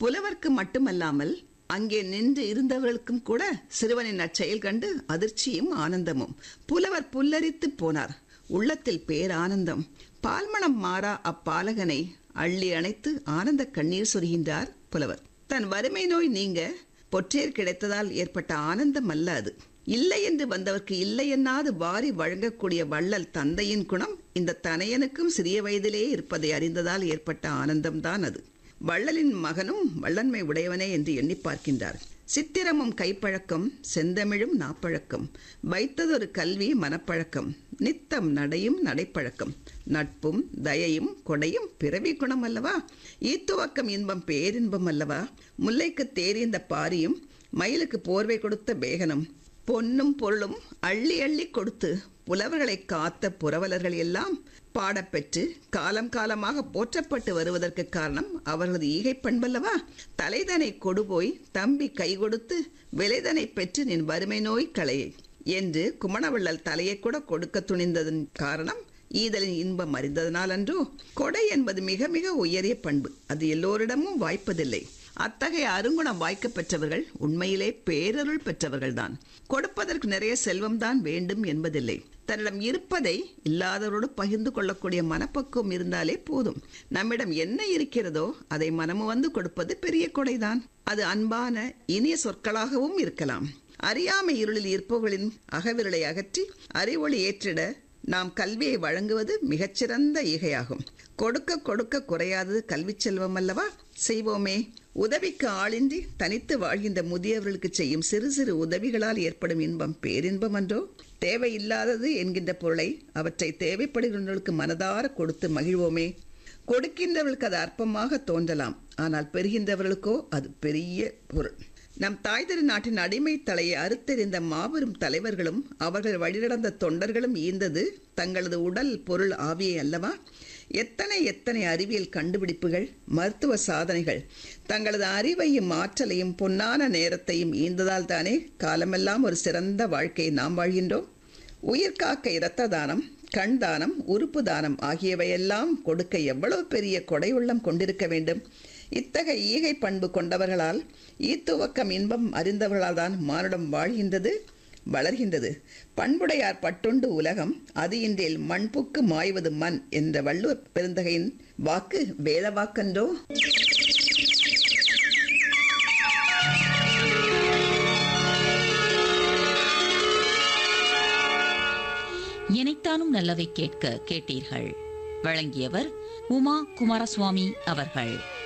புலவர்க்கு மட்டுமல்லாமல் அங்கே நின்று இருந்தவர்களுக்கும் கூட சிறுவனின் அச்செயல் கண்டு அதிர்ச்சியும் ஆனந்தமும் புலவர் புல்லரித்து போனார் உள்ளத்தில் பேரானந்தம் பால்மணம் மாறா அப்பாலகனை அள்ளி அணைத்து ஆனந்த கண்ணீர் சொரிகின்றார் புலவர் தன் வறுமை நோய் நீங்க பொற்றேர் கிடைத்ததால் ஏற்பட்ட ஆனந்தம் அல்ல அது இல்லை என்று வந்தவர்க்கு இல்லை என்னாது வாரி வழங்கக்கூடிய வள்ளல் தந்தையின் குணம் இந்த தனையனுக்கும் சிறிய வயதிலே இருப்பதை அறிந்ததால் ஏற்பட்ட ஆனந்தம்தான் அது வள்ளலின் மகனும் வள்ளன்மை உடையவனே என்று எண்ணி பார்க்கின்றார் சித்திரமும் கைப்பழக்கம் செந்தமிழும் நாப்பழக்கம் வைத்ததொரு கல்வி மனப்பழக்கம் நித்தம் நடையும் நடைப்பழக்கம் நட்பும் தயையும் கொடையும் பிறவி குணம் அல்லவா ஈத்துவக்கம் இன்பம் பேரின்பம் அல்லவா முல்லைக்கு தேறிந்த பாரியும் மயிலுக்கு போர்வை கொடுத்த பேகனும் பொன்னும் பொருளும் அள்ளி அள்ளி கொடுத்து புலவர்களை காத்த புரவலர்கள் எல்லாம் பாடப்பெற்று காலம் காலமாக போற்றப்பட்டு வருவதற்கு காரணம் அவர்களது ஈகை பண்பல்லவா தலைதனை கொடுபோய் தம்பி கை கொடுத்து விலைதனை பெற்று நின் வறுமை நோய் களையை என்று குமணவள்ளல் தலையை கூட கொடுக்க துணிந்ததன் காரணம் ஈதலின் இன்பம் அறிந்ததனால் அன்றோ கொடை என்பது மிக மிக உயரிய பண்பு அது எல்லோரிடமும் வாய்ப்பதில்லை அத்தகைய அருங்குணம் வாய்க்க பெற்றவர்கள் உண்மையிலே பேரருள் பெற்றவர்கள்தான் கொடுப்பதற்கு நிறைய செல்வம்தான் வேண்டும் என்பதில்லை தன்னிடம் இருப்பதை இல்லாதவரோடு பகிர்ந்து கொள்ளக்கூடிய மனப்பக்குவம் இருந்தாலே போதும் நம்மிடம் என்ன இருக்கிறதோ அதை மனமு வந்து கொடுப்பது பெரிய கொடைதான் அது அன்பான இனிய சொற்களாகவும் இருக்கலாம் அறியாமை இருளில் இருப்பவர்களின் அகவிரலை அகற்றி அறிவொளி ஏற்றிட நாம் கல்வியை வழங்குவது மிகச்சிறந்த ஈகையாகும் கொடுக்க கொடுக்க குறையாதது கல்வி செல்வம் அல்லவா செய்வோமே உதவிக்கு ஆளின்றி தனித்து வாழ்கின்ற முதியவர்களுக்கு செய்யும் சிறு சிறு உதவிகளால் ஏற்படும் இன்பம் பேரின்பம் அன்றோ தேவையில்லாதது என்கின்ற பொருளை அவற்றை தேவைப்படுகின்றவர்களுக்கு மனதார கொடுத்து மகிழ்வோமே கொடுக்கின்றவர்களுக்கு அது அற்பமாக தோன்றலாம் ஆனால் பெறுகின்றவர்களுக்கோ அது பெரிய பொருள் நம் தாய் திரு நாட்டின் அடிமை தலையை அறுத்தெறிந்த மாபெரும் தலைவர்களும் அவர்கள் வழிநடந்த தொண்டர்களும் ஈந்தது தங்களது உடல் பொருள் ஆவியை அல்லவா எத்தனை எத்தனை அறிவியல் கண்டுபிடிப்புகள் மருத்துவ சாதனைகள் தங்களது அறிவையும் ஆற்றலையும் பொன்னான நேரத்தையும் ஈந்ததால் தானே காலமெல்லாம் ஒரு சிறந்த வாழ்க்கையை நாம் வாழ்கின்றோம் உயிர் காக்க இரத்த தானம் கண் தானம் உறுப்பு தானம் ஆகியவையெல்லாம் கொடுக்க எவ்வளவு பெரிய கொடை உள்ளம் கொண்டிருக்க வேண்டும் இத்தகைய ஈகை பண்பு கொண்டவர்களால் ஈத்துவக்கம் இன்பம் அறிந்தவர்களால் தான் மானுடம் வாழ்கின்றது வளர்கின்றது பண்புடையார் பட்டுண்டு உலகம் அது இன்றில் மண்புக்கு மாய்வது மண் என்ற வள்ளுவ பெருந்தகையின் வாக்கு வேத வாக்கன்றோ இணைத்தானும் நல்லவை கேட்க கேட்டீர்கள் வழங்கியவர் உமா குமாரசுவாமி அவர்கள்